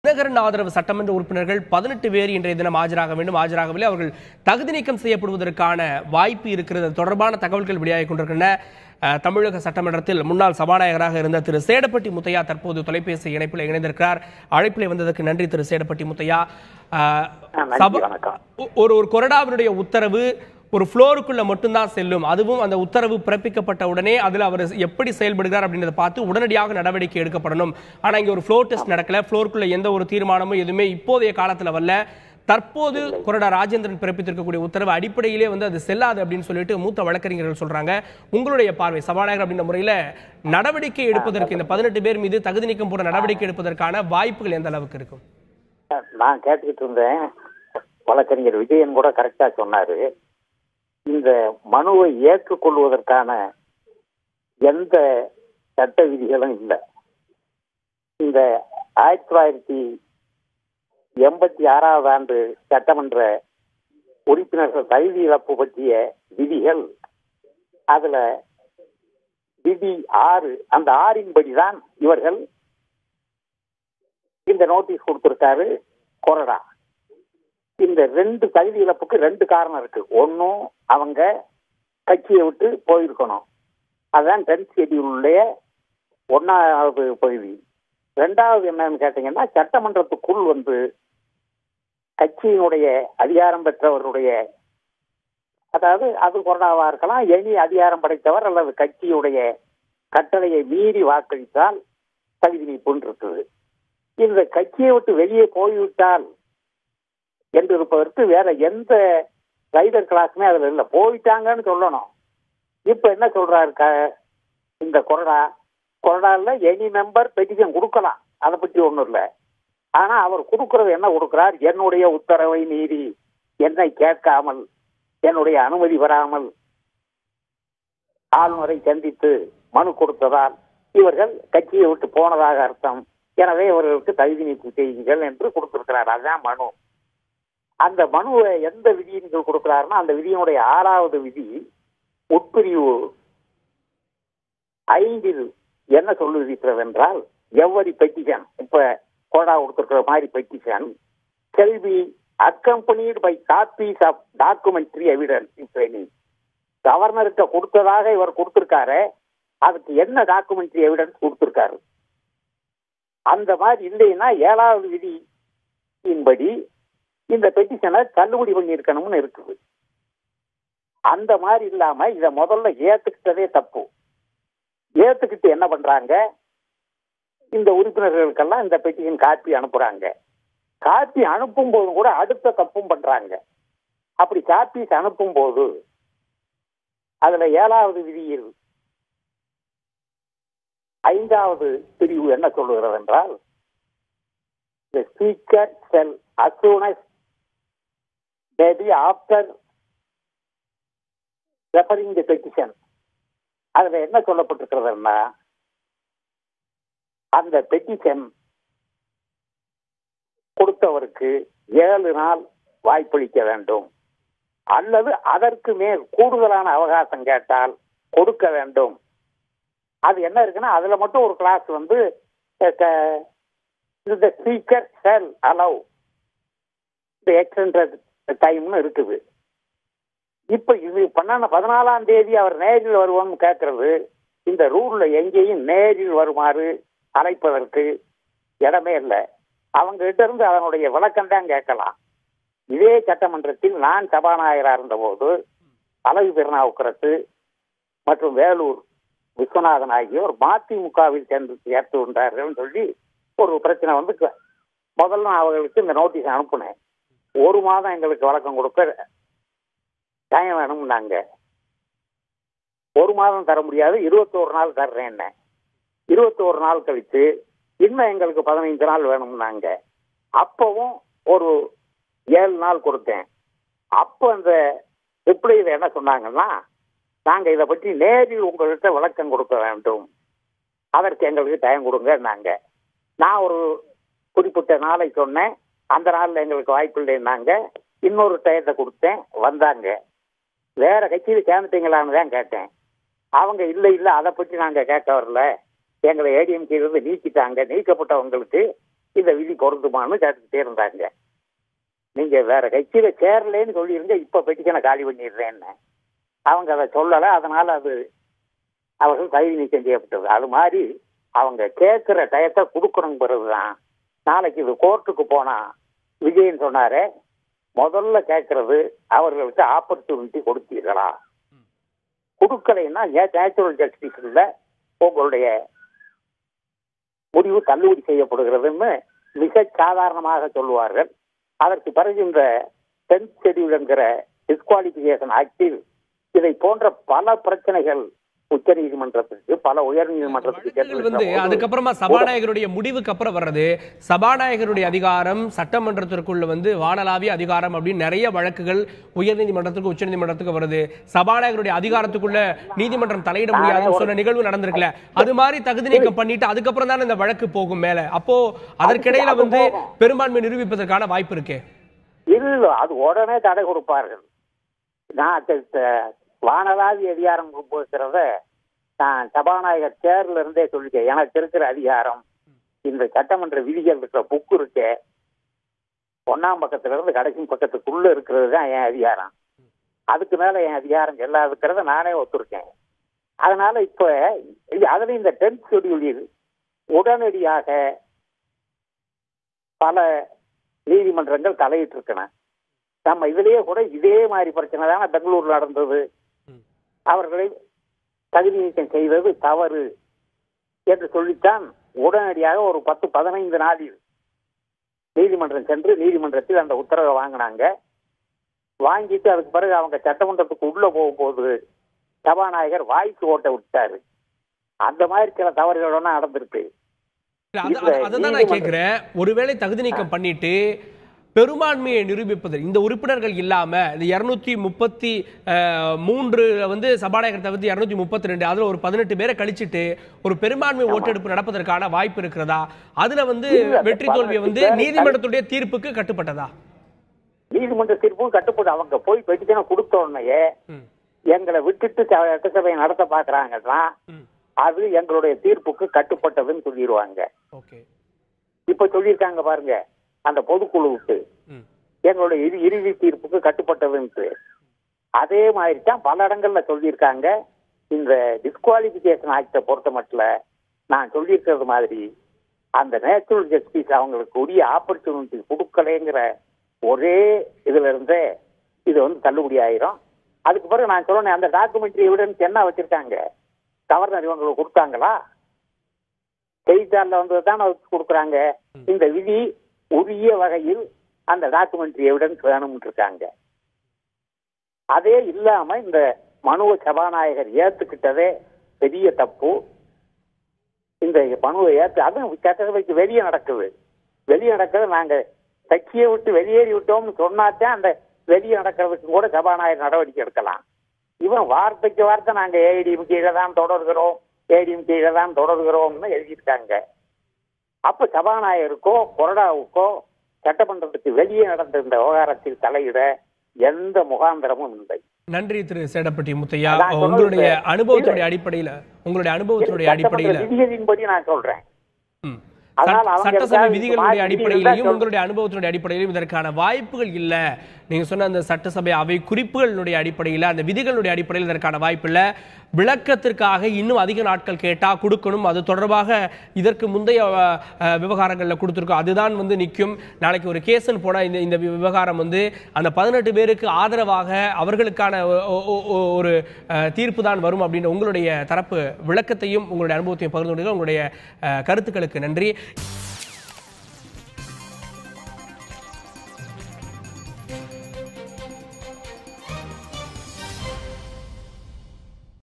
தினகரன் ஆதரவு சட்டமன்ற உறுப்பினர்கள் பதினெட்டு பேர் இன்றைய தினம் ஆஜராக வேண்டும் ஆஜராகவில்லை அவர்கள் தகுதி நீக்கம் செய்யப்படுவதற்கான வாய்ப்பு இருக்கிறது அது தொடர்பான தகவல்கள் வெளியாகிக் கொண்டிருக்கின்றன அஹ், தமிழக சட்டமன்றத்தில் முன்னாள் சபாநாயகராக இருந்த திரு சேடப்பட்டி முத்தையா தற்போது தொலைபேசி இணைப்பில் இணைந்திருக்கிறார் அழைப்பில் வந்ததற்கு நன்றி திரு சேடப்பட்டி முத்தையா அஹ், ஆ, நன்றி, சபா- வணக்கம். ஒரு ஒரு கொறடாவினுடைய உத்தரவு ஒரு ஃப்ளோருக்குள்ள மட்டும்தான் செல்லும் அதுவும் அந்த உத்தரவு பிறப்பிக்கப்பட்ட உடனே அதுல அவர் எப்படி செயல்படுகிறார் அப்படின்றத பார்த்து உடனடியாக நடவடிக்கை எடுக்கப்படணும் ஆனா இங்க ஒரு ஃப்ளோர் டெஸ்ட் நடக்கல ஃப்ளோருக்குள்ள எந்த ஒரு தீர்மானமும் எதுவுமே இப்போதைய காலத்துல வரல தற்போது கொறடா ராஜேந்திரன் பிறப்பித்திருக்கக்கூடிய உத்தரவு அடிப்படையிலே வந்து அது செல்லாது அப்படின்னு சொல்லிட்டு மூத்த வழக்கறிஞர்கள் சொல்றாங்க உங்களுடைய பார்வை சபாநாயகர் அப்படின்ற முறையில நடவடிக்கை எடுப்பதற்கு இந்த பதினெட்டு பேர் மீது தகுதி நீக்கம் போட நடவடிக்கை எடுப்பதற்கான வாய்ப்புகள் எந்த அளவுக்கு இருக்கும் நான் கேட்டுக்கிட்டு இருந்தேன் வழக்கறிஞர் விஜயன் கூட கரெக்டா சொன்னாரு இந்த மனுவை ஏற்றுக்கொள்வதற்கான எந்த சட்ட விதிகளும் இல்லை இந்த ஆயிரத்தி தொள்ளாயிரத்தி எண்பத்தி ஆறாவது ஆண்டு சட்டமன்ற உறுப்பினர்கள் தகுதி இழப்பு பற்றிய விதிகள் அதுல விதி ஆறு அந்த ஆறின்படிதான் இவர்கள் இந்த நோட்டீஸ் கொடுத்திருக்காரு கொறடா இந்த ரெண்டு தகுதி இழப்புக்கு ரெண்டு காரணம் இருக்கு ஒன்னும் அவங்க கட்சியை விட்டு போயிருக்கணும் அதான் டென்த் ஷெடியூலுடைய ஒன்னாவது பகுதி ரெண்டாவது என்னன்னு கேட்டீங்கன்னா சட்டமன்றத்துக்குள் வந்து கட்சியினுடைய அதிகாரம் பெற்றவருடைய அதாவது அது கொரோனாவா இருக்கலாம் எனி அதிகாரம் படைத்தவர் அல்லது கட்சியுடைய கட்டளையை மீறி வாக்களித்தால் தகுதி நீப்புன்னு இருக்குது இந்த கட்சியை விட்டு வெளியே போய்விட்டால் என்று இருப்பதற்கு வேற எந்த ரைடர் கிளாஸுமே அதுல இல்ல போயிட்டாங்கன்னு சொல்லணும் இப்ப என்ன சொல்றாரு க- இந்த கொறடா கொறடால எனி மெம்பர் பெட்டிஷன் கொடுக்கலாம் அதை பற்றி ஒண்ணும் இல்ல ஆனா அவர் கொடுக்கறது என்ன கொடுக்கிறார் என்னுடைய உத்தரவை மீறி என்னை கேட்காமல் என்னுடைய அனுமதி பெறாமல் ஆளுநரை சந்தித்து மனு கொடுத்ததால் இவர்கள் கட்சியை விட்டு போனதாக அர்த்தம் எனவே இவர்களுக்கு தகுதி நீக்கம் செய்யுங்கள் என்று கொடுத்திருக்கிறார் அதுதான் மனு அந்த மனுவை எந்த விதியின் கீழ் கொடுக்கிறாருன்னா அந்த விதியினுடைய ஆறாவது விதி உட்பிரிவு ஐந்தில் என்ன சொல்லுகிறது என்றால் எவ்வரி பெட்டிஷன் இப்ப கோடா கொடுத்திருக்கிற மாதிரி petition shall be accompanied by copies of documentary evidence if any கவர்னருக்கு கொடுத்ததாக இவர் கொடுத்திருக்காரு அதுக்கு என்ன டாக்குமெண்ட்ரி எவிடன்ஸ் கொடுத்திருக்காரு அந்த மாதிரி இல்லைன்னா ஏழாவது விதியின்படி இந்த பெட்டிஷனை தள்ளுபடி பண்ணியிருக்கணும்னு இருக்குது அந்த மாதிரி இல்லாம இத முதல்ல ஏத்துக்கிட்டதே தப்பு ஏத்துக்கிட்டு என்ன பண்றாங்க இந்த உறுப்பினர்களுக்கெல்லாம் இந்த பெட்டிஷன் காப்பி அனுப்புறாங்க காப்பி அனுப்பும் போதும் கூட அடுத்த தப்பும் பண்றாங்க அப்படி காப்பீஸ் அனுப்பும் போது அதுல ஏழாவது விதியில் ஐந்தாவது பிரிவு என்ன சொல்லுகிறது என்றால் the speaker shall as soon as maybe after referring the petition அதுல என்ன சொல்லப்பட்டிருக்கிறதுன்னா அந்த பெட்டிஷன் கொடுத்தவருக்கு ஏழு நாள் வாய்ப்பளிக்க வேண்டும் அல்லது அதற்கு மேல் கூடுதலான அவகாசம் கேட்டால் கொடுக்க வேண்டும் அது என்ன இருக்குன்னா அதுல மட்டும் ஒரு கிளாஸ் வந்து இந்த ஸ்பீக்கர் ஷெல் அலவ் இந்த எக்ஸ்டெண்டட் டைம்னு இருக்குது இப்ப இது பண்ண பதினாலாம் தேதி அவர் நேரில் வருவோம்னு கேட்கறது இந்த ரூல்ல எங்கேயும் நேரில் வருமாறு அழைப்பதற்கு இடமே இல்லை அவங்க கிட்ட இருந்து அதனுடைய விளக்கம் தான் கேட்கலாம் இதே சட்டமன்றத்தில் நான் சபாநாயகராக இருந்தபோது அழகு திருநாவுக்கரசு மற்றும் வேலூர் விஸ்வநாதன் ஆகியோர் மதிமுகவில் சேர்ந்து சேர்த்து கொண்டார்கள் சொல்லி ஒரு பிரச்சனை வந்து க- முதல்ல நான் அவர்களுக்கு இந்த நோட்டீஸ் அனுப்புனேன் ஒரு மாதம் எங்களுக்கு வழக்கம் கொடுக்க டைம் வேணும்னாங்க ஒரு மாதம் தர முடியாது இருபத்தோரு நாள் தர்றேன் என்ன இருபத்தோரு நாள் கழிச்சு இன்னும் எங்களுக்கு பதினைந்து நாள் வேணும்னாங்க அப்பவும் ஒரு ஏழு நாள் கொடுத்தேன் அப்போ அந்த ரிப்ளைல என்ன சொன்னாங்கன்னா நாங்க இதை பற்றி நேரில் உங்கள்கிட்ட விளக்கம் கொடுக்க வேண்டும் அதற்கு எங்களுக்கு டைம் கொடுங்கன்னாங்க நான் ஒரு குறிப்பிட்ட நாளை சொன்னேன் அந்த நாள்ல எங்களுக்கு வாய்ப்பு இல்லைன்னாங்க இன்னொரு டயத்தை கொடுத்தேன் வந்தாங்க வேற கட்சியில் சேர்ந்துட்டீங்களான்னு தான் கேட்டேன் அவங்க இல்ல இல்ல அதை பற்றி நாங்க கேட்க வரல எங்களை ஏடிஎம்கே இருந்து நீக்கிட்டாங்க நீக்கப்பட்டவங்களுக்கு இந்த விதி பொருந்துமான்னு கேட்டுக்கிட்டே இருந்தாங்க நீங்க வேற கட்சியில சேரலேன்னு சொல்லியிருங்க இப்ப பெட்டிஷனை காலி பண்ணிடுறேன்னு அவங்க அதை சொல்லல அதனால அது அவர்கள் தகுதி நீக்கம் செய்யப்பட்டது அது மாதிரி அவங்க கேட்கிற டயத்தை கொடுக்கணுங்கிறதுதான் நாளைக்கு இது கோர்ட்டுக்கு போனா விஜயன் சொன்னாரே முதல்ல கேட்கறது அவர்களுக்கு ஆப்பர்ச்சுனிட்டி கொடுத்தீர்களா கொடுக்கலைன்னா நேச்சுரல் ஜஸ்டிஸ்ல உங்களுடைய முடிவு தள்ளுபடி செய்யப்படுகிறதுன்னு மிக சாதாரணமாக சொல்லுவார்கள் அதற்கு பிறகு இந்த டென்த் ஷெடியூல் என்கிற டிஸ்குவாலிபிகேஷன் ஆக்டில் இதை போன்ற பல பிரச்சனைகள் உச்ச நீதிமன்றத்துக்கு பல உயர் நீதிமன்றத்துக்கு வழக்குகள் வந்து சென்றிருக்கிற போது அதுக்கப்புறமா சபாநாயகருடைய முடிவுக்கு அப்புறம் வர்றது சபாநாயகருடைய அதிகாரம் சட்டமன்றத்திற்குள்ள வந்து வானளாவிய அதிகாரம் அப்படின்னு நிறைய வழக்குகள் உயர்நீதிமன்றத்துக்கு உச்சநீதிமன்றத்துக்கு வருது சபாநாயகருடைய அதிகாரத்துக்குள்ள நீதிமன்றம் தலையிட முடியாதுன்னு சொன்ன நிகழ்வு நடந்திருக்குல்ல அது மாதிரி தகுதி நீக்கம் பண்ணிட்டு அதுக்கப்புறம் தானே இந்த வழக்கு போகும் மேல அப்போ அதற்கிடையில அது வந்து போகும். பெரும்பான்மை நிரூபிப்பதற்கான வாய்ப்பு இருக்கே இல்ல அது உடனே தடை கொடுப்பார்கள் நான் த- த- வானளாவி அதிகாரம் கொடுக்கிறத நான் சபாநாயகர் சேர்ல இருந்தே சொல்லிட்டேன் எனக்கு இருக்கிற அதிகாரம் இந்த சட்டமன்ற விதிகள் இருக்கிற புக்கு இருக்கு ஒன்னாம் பக்கத்துல இருந்து கடைசி பக்கத்துக்குள்ள இருக்கிறது தான் என் அதிகாரம் அதுக்கு மேல என் அதிகாரம் எல்லாம் இருக்கிறத நானே ஒத்துருக்கேன் அதனால இப்ப இது- அதுல இந்த டென்த் ஷெடியூலில் உடனடியாக பல நீதிமன்றங்கள் தலையிட்டு இருக்கன நம்ம இதுலயே கூட இதே மாதிரி பிரச்சனை தானே பெங்களூர்ல நடந்தது ம். அவர்களை தகுதி நீக்கம் செய்தது தவறு என்று சொல்லித்தான் உடனடியாக ஒரு பத்து பதினைந்து நாளில் நீதிமன்றம் சென்று நீதிமன்றத்தில் அந்த உத்தரவை வாங்கினாங்க வாங்கிட்டு அதுக்கு பிறகு அவங்க சட்டமன்றத்துக்கு உள்ள போகும்போது சபாநாயகர் வாய்க்கு ஓட்ட விட்டாரு அந்த மாதிரி சில தவறுகளெல்லாம் நடந்திருக்கு இல்ல, அது- இல்ல, அது- அதான் நான் நீதிமன்றம். கேட்கிறேன் ஒருவேளை தகுதி நீக்கம் பண்ணிட்டு பெரும்பான்மையை நிரூபிப்பது இந்த உறுப்பினர்கள் இல்லாம இந்த இருநூத்தி முப்பத்தி அஹ், மூன்று வந்து சபாநாயகர் தவிர்த்து இருநூத்தி முப்பத்தி ரெண்டு அதுல ஒரு பதினெட்டு பேரை கழிச்சிட்டு ஒரு பெரும்பான்மை ஓட்டெடுப்பு நடப்பதற்கான வாய்ப்பு இருக்கிறதா அதுல வந்து இல்ல, அந்த வெற்றி தோல்வி வந்து 18 பேரை நீதிமன்றத்துடைய தீர்ப்புக்கு கட்டுப்பட்டதா நீதிமன்ற தீர்ப்பும் கட்டுப்பட்டு அவங்க போய் பெட்டிஷனை கொடுத்த உடனேயே ம், எங்களை விட்டுட்டு ச- சட்டசபையை நடத்த பாக்குறாங்கன்னா ம், அது எங்களுடைய தீர்ப்புக்கு கட்டுப்பட்டதுன்னு சொல்லிடுவாங்க ஓகே இப்ப சொல்லியிருக்காங்க பாருங்க அந்த பொதுக்குழுவுக்கு ம், எங்களுடைய இறு- இறுதி தீர்ப்புக்கு கட்டுப்பட்டதுன்ட்டு அதே மாதிரி தான் பல இடங்கள்ல சொல்லியிருக்காங்க இந்த டிஸ்குவாலிபிகேஷன் ஆக்டை பொறுத்த மட்டும் நான் சொல்லியிருக்கிறது மாதிரி அந்த நேச்சுரல் ஜஸ்டிஸ் அவங்களுக்கு உரிய ஆப்பர்ச்சுனிட்டி கொடுக்கலைங்கிற ஒரே இதுல இருந்தே இது வந்து தள்ளுபடி ஆயிரும் அதுக்கு பிறகு நான் சொல்லணும் அந்த டாக்குமெண்ட்ரி எவிடன்ஸ் என்ன வச்சிருக்காங்க கவர்னர் இவங்களுக்கு கொடுத்தாங்களா செய்தித்தாளில் வந்து தான் கொடுக்குறாங்க இந்த விதி உரிய வகையில் அந்த டாக்குமெண்ட்ரி எவிடன்ஸ் வேணும்னு இருக்காங்க அதே இல்லாம இந்த மனுவை சபாநாயகர் ஏத்துக்கிட்டதே பெரிய தப்பு இந்த மனுவை ஏத்து அதுவும் சட்டசபைக்கு வெளியே நடக்குது வெளியே நடக்கிறது நாங்க கட்சியை விட்டு வெளியேறி விட்டோம்னு சொன்னாதான் அந்த வெளியே நடக்கிறதுக்கு கூட சபாநாயகர் நடவடிக்கை எடுக்கலாம் இவன் வார்த்தைக்கு வார்த்தை நாங்க ஏடிஎம் கீழே தான் தொடர்கிறோம் ஏடிஎம் கீழே தான் தொடர்கிறோம்னு எழுதியிருக்காங்க அப்ப சபாநாயகருக்கோ கொறடாவுக்கோ சட்டமன்றத்துக்கு வெளியே நடந்த இந்த விவகாரத்தில் தலையிட எந்த முகாந்திரமும் இல்லை நன்றி திரு சேடப்பட்டி முத்தையா அதான் சொன்னது உங்களுடைய சார். அனுபவத்தினுடைய அடிப்படையில உங்களுடைய அனுபவத்தினுடைய அடிப்படையில சட்டமன்ற விதிகளின்படி நான் சொல்றேன் ம். அதனால சட்ட- அவங்க சட்டசபை ஏதாவது விதிகளுடைய மாற்றி அடிப்படையிலையும் இருந்தா உங்களுடைய அனுபவத்தினுடைய அடிப்படையிலும் இதற்கான வாய்ப்புகள் இல்ல நீங்க சொன்ன அந்த சட்டசபை அவை குறிப்புகளுடைய அடிப்படையில அந்த விதிகளுடைய அடிப்படையில் இதற்கான வாய்ப்பு இல்ல விளக்கத்திற்காக இன்னும் அதிக நாட்கள் கேட்டா கொடுக்கணும் அது தொடர்பாக இதற்கு முந்தைய அஹ், அஹ், விவகாரங்கள்ல கொடுத்திருக்கோம் அதுதான் வந்து நிற்கும் நாளைக்கு ஒரு கேஸ்ன்னு போனா இந்த இந்த விவகாரம் வந்து அந்த பதினெட்டு பேருக்கு ஆதரவாக அவர்களுக்கான ஒ- ஒ- ஒ- ஒரு அஹ், தீர்ப்பு தான் வரும் அப்படின்ற உங்களுடைய தரப்பு விளக்கத்தையும் உங்களுடைய அனுபவத்தையும் பகிர்ந்து கொண்டீர்கள். உங்களுடைய அஹ், கருத்துக்களுக்கு நன்றி